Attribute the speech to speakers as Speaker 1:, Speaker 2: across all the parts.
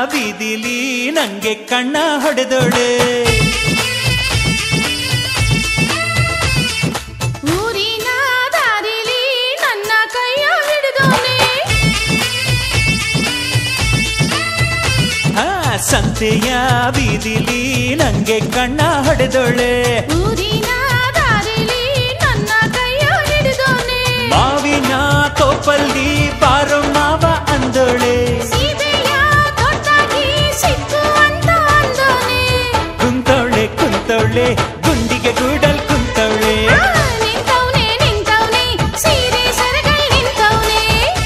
Speaker 1: ಬೀದಿಲಿ ನಂಗೆ ಕಣ್ಣ ಹೊಡೆದೋಳೆ
Speaker 2: ಊರಿನ ದಾರಿಲಿ ನನ್ನ ಕೈಯ ಹಿಡಿದೋನೆ
Speaker 1: ಹಾ ಸಂತೆಯ ಬೀದಿಲಿ ನಂಗೆ ಕಣ್ಣ ಹೊಡೆದೋಳೆ
Speaker 2: ಊರಿನ ದಾರಿಲಿ ನನ್ನ ಕೈಯ ಹಿಡಿದೋನೆ
Speaker 1: ಮಾವಿನ ತೋಪಲ್ಲಿ ಬಾರೋ ಮಾವ ಅಂದೋಳೆ
Speaker 2: ಸೀಬೆಯ ದೊಡ್ಡಾಗಿ ಸಿಕ್ಕು ಅಂತ ಅಂದೋನೆ
Speaker 1: ಕುಂತವಳೆ ಕುಂತವಳೆ ಗುಂಡಿಗೆ ಗೂಡಲ್ ಕುಂತವಳೆ
Speaker 2: ಆ, ನಿಂತವ್ನೆ ನಿಂತವ್ನೆ ಸೀರೆ ಸರಗೈ ನಿಂತವ್ನೆ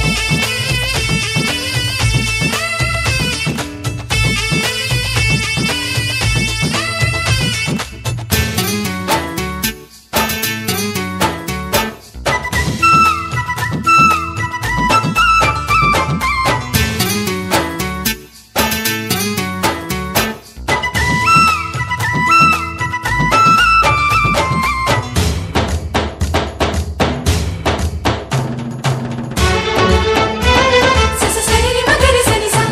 Speaker 3: సస సరిరి మగరి సని సా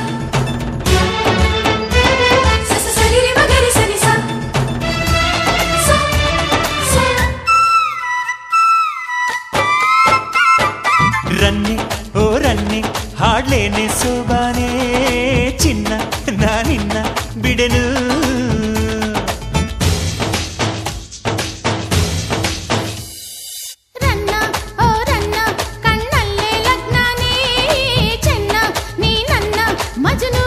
Speaker 3: సస సరిరి మగరి సని సా సా సా
Speaker 1: ರನ್ನೆ ಓ ರನ್ನೆ ಹಾಡ್ಲೇನೆ ಸೋಬಾನೆ ಚಿನ್ನ ನಾನಿನ್ನ ಬಿಡೆನು
Speaker 2: ರನ್ನ ಓ ರನ್ನ ಕಣ್ಣಲ್ಲೇ ಲಗ್ನನೇ ಚೆನ್ನ ನೀ ನನ್ನ ಮಜನು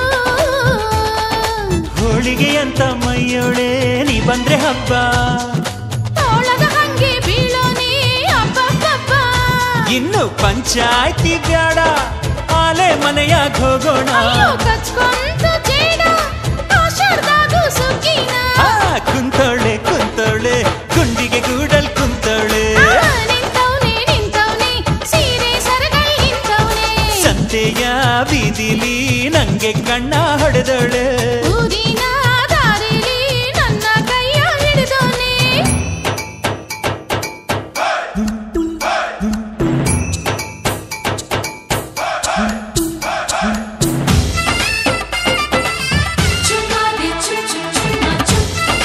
Speaker 1: ಹೋಳಿಗೆ ಅಂತ ಮೈಯೋಳೆ ನೀ ಬಂದ್ರೆ ಹಬ್ಬ
Speaker 2: ತೋಳದ ಹಂಗೆ ಬೀಳೋನೆ ಅಬ್ಬಬ್ಬಬ್ಬ
Speaker 1: ಇನ್ನು ಪಂಚಾಯ್ತಿ ಬೇಡ ಆಲೆ ಮನೆಯಾಗ ಹೋಗೋಣ
Speaker 2: ಅಯ್ಯೋ ಕಚ್ಕೊಂತು ಜೇಡ ಕಾಶರ್ದಾಗು ಸುಗ್ಗಿನ
Speaker 1: ಆ, ಕುಂತವಳೆ ಕುಂತವಳೆ ಗುಂಡಿಗೆ ಗೂಡಲ್ ಕುಂತವಳೆ
Speaker 2: ಆ, ನಿಂತವ್ನೆ ನಿಂತವ್ನೆ ಸೀರೆ ಸರಗೈ ನಿಂತವ್ನೆ
Speaker 1: ಸಂತೆಯ ಬೀದಿಲಿ ನಂಗೆ ಕಣ್ಣ ಹೊಡೆದವಳೆ
Speaker 2: ಊರಿನ ದಾರಿಲಿ ನನ್ನ ಕೈಯ ಹಿಡಿದೋನೆ
Speaker 3: చుమాడే చు చు చుమా చు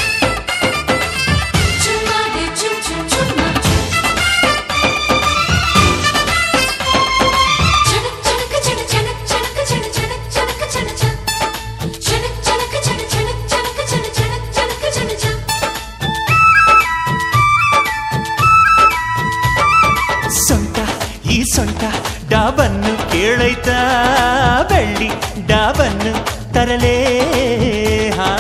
Speaker 3: చుమాడే చు చు చుమా చు చనక్ చనక్ చన చనక్ చనక్ చన చనక్ చనక్ చన చ చనక్ చనక్ చన చనక్ చనక్ చన చనక్ చనక్ చన చ
Speaker 1: ಸೊಂಟ ಈ ಸೊಂಟ ಡಾಬನ್ನು ಕೇಳೈತಾ ಬೆಳ್ಳಿ ಡಾಬನ್ನು ತರಲೇ ಹಾ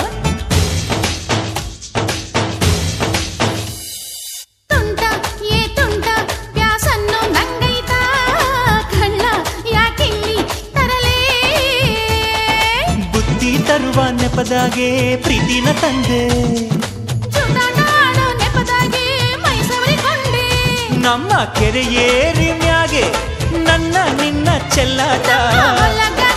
Speaker 2: ತುಂಟ ಏ ತುಂಟ ವ್ಯಾಸನ್ನು ನಂಗೈತ ಕಳ್ಳ ಯಾಕಿಲ್ಲಿ ತರಲೇ
Speaker 1: ಬುದ್ಧಿ ತರುವ ನೆಪದಾಗೆ ಪ್ರೀತಿನ ತಂದೆ
Speaker 2: ಜೂಟಾಟ ಆಡೋ ನೆಪದಾಗೆ ಮೈ ಸವರಿಕೊಂಡೆ
Speaker 1: ನಮ್ಮ ಕೆರೆಯೇರಿ ಮ್ಯಾಗೆ ನನ್ನ ನಿನ್ನ ಚೆಲ್ಲಾಟ
Speaker 2: ಹೊಲಗ